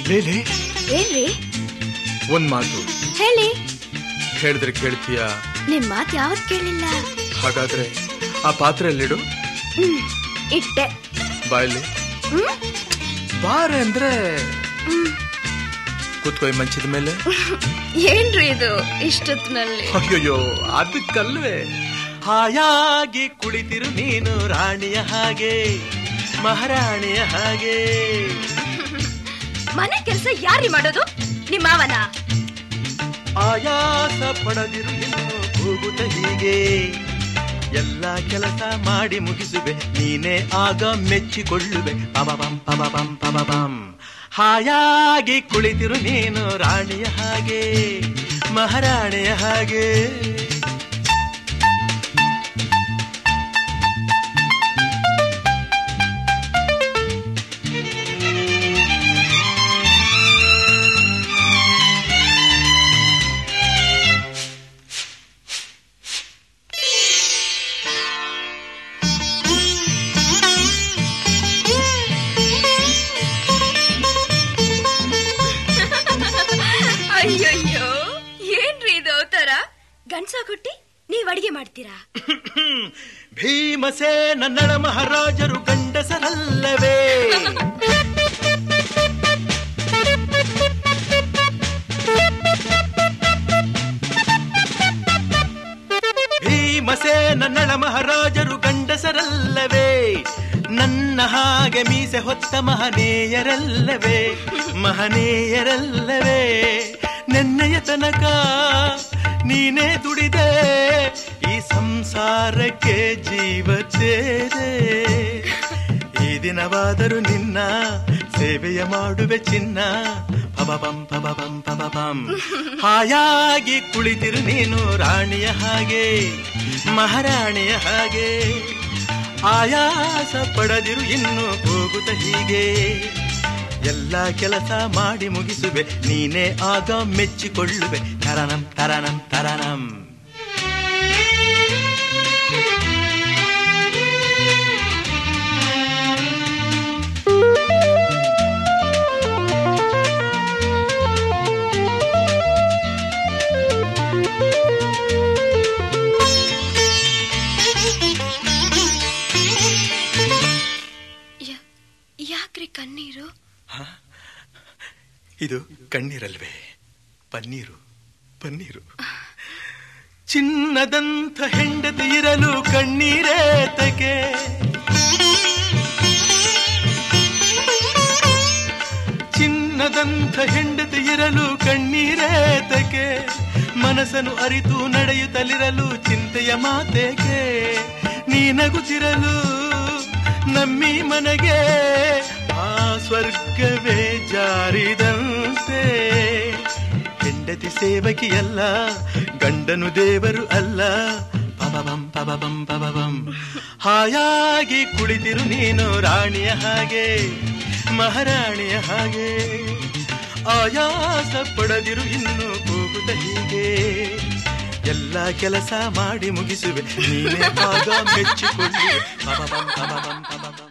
ಲೇಲೆ ಏನ್ರಿ ಒಂದ್ ಮಾತು ಹೇಳಿ ಹೇಳಿದ್ರೆ ಕೇಳ್ತೀಯ ನಿಮ್ ಮಾತ್ ಯಾವತ್ ಕೇಳಿಲ್ಲ ಹಾಗಾದ್ರೆ ಆ ಪಾತ್ರೆಯಲ್ಲಿಡು ಹ್ಮ್ ಇಟ್ಟೆ ಬಾಯಲ್ಲಿ ಹ್ಮ್ ಬಾರೆ ಅಂದ್ರೆ ಹ್ಮ್. ಕೂತ್ಕೊಯ್ ಮಂಚದ ಮೇಲೆ ಏನ್ರಿ ಇದು ಇಷ್ಟೊತ್ತಿನಲ್ಲಿ ಅಯ್ಯೋಯ್ಯೋ ಅದಕ್ಕಲ್ವೇ ಹಾಯಾಗಿ ಕುಳಿತಿರು ನೀನು ರಾಣಿಯ ಹಾಗೆ ಮಹಾರಾಣಿಯ ಹಾಗೆ ಮನೆ ಕೆಲ್ಸ ಯಾರಿ ಮಾಡೋದು ನಿಮ್ಮ ಮಾವನ ಆಯಾಸ ಪಡದಿರು ಇನ್ನು ಹೋಗುತ್ತ ಹೀಗೆ ಎಲ್ಲ ಕೆಲಸ ಮಾಡಿ ಮುಗಿಸುವೆ ನೀನೇ ಆಗ ಮೆಚ್ಚಿಕೊಳ್ಳುವೆ ಪಬಬಂ ಪಬಬಂ ಪಬಬಂ ಹಾಯಾಗಿ ಕುಳಿತಿರು ನೀನು ರಾಣಿಯ ಹಾಗೆ ಮಹಾರಾಣಿಯ ಹಾಗೆ ಅಯ್ಯಯ್ಯೋ ಏನ್ರಿ ಇದು ಅವತಾರ ಗಂಡ್ಸ ಕೊಟ್ಟಿ ನೀವ್ ಅಡಿಗೆ ಮಾಡ್ತೀರಾ ಭೀಮಸೇನ ನಳ ಮಹಾರಾಜರು ಗಂಡಸರಲ್ಲವೇ ಭೀಮಸೇನ ನಳ ಮಹಾರಾಜರು ಗಂಡಸರಲ್ಲವೇ ನನ್ನ ಹಾಗೆ ಮೀಸೆ ಹೊತ್ತ ಮಹನೀಯರಲ್ಲವೇ ಮಹನೀಯರಲ್ಲವೇ ನೆನ್ನೆಯ ತನಕ ನೀನೇ ದುಡಿದೆ ಈ ಸಂಸಾರಕ್ಕೆ ಜೀವ ಸೇದೆ ಈ ದಿನವಾದರೂ ನಿನ್ನ ಸೇವೆಯ ಮಾಡುವೆ ಚಿನ್ನ ಪಬಬಂ ಪಬಬಂ ಪಬಬಂ ಹಾಯಾಗಿ ಕುಳಿತಿರು ನೀನು ರಾಣಿಯ ಹಾಗೆ ಮಹಾರಾಣಿಯ ಹಾಗೆ ಆಯಾಸ ಪಡದಿರು ಇನ್ನು ಹೋಗುತ್ತ ಹೀಗೆ ಎಲ್ಲ ಕೆಲಸ ಮಾಡಿ ಮುಗಿಸುವೆ ನೀನೇ ಆಗ ಮೆಚ್ಚಿಕೊಳ್ಳುವೆ ತರನಂ ತರನಂ ತರನಂ ಯ- ಯಾಕ್ರಿ ಕಣ್ಣೀರು ಇದು ಕಣ್ಣೀರಲ್ವೇ ಪನ್ನೀರು ಪನ್ನೀರು ಚಿನ್ನದಂಥ ಹೆಂಡತಿ ಇರಲು ಕಣ್ಣೀರೇತಕೆ ಚಿನ್ನದಂಥ ಹೆಂಡತಿ ಇರಲು ಕಣ್ಣೀರೇತಕೆ ಮನಸ್ಸನ್ನು ಅರಿತು ನಡೆಯುತ್ತಲಿರಲು ಚಿಂತೆಯ ಮಾತೆಗೆ ನೀನಗುತ್ತಿರಲು ನಮ್ಮಿ ಮನೆಗೆ ಆ ಸ್ವರ್ಗವೇ ಜಾರಿದಂತೆ ಹೆಂಡತಿ ಸೇವಕಿಯಲ್ಲ ಗಂಡನು ದೇವರು ಅಲ್ಲ ಪಬಬಂ ಪಬಬಂ ಪಬಬಂ ಹಾಯಾಗಿ ಕುಳಿತಿರು ನೀನು ರಾಣಿಯ ಹಾಗೆ ಮಹಾರಾಣಿಯ ಹಾಗೆ ಆಯಾಸ ಪಡದಿರು ಇನ್ನು ಹೋಗುತ್ತ ಹೀಗೆ ಎಲ್ಲ ಕೆಲಸ ಮಾಡಿ ಮುಗಿಸುವೆ ನೀನೇ ಆಗ ಮೆಚ್ಚಿಕೊಳ್ಳುವೆ ಪಬಬಂ ಪಬಬಂ ಪಬಬಂ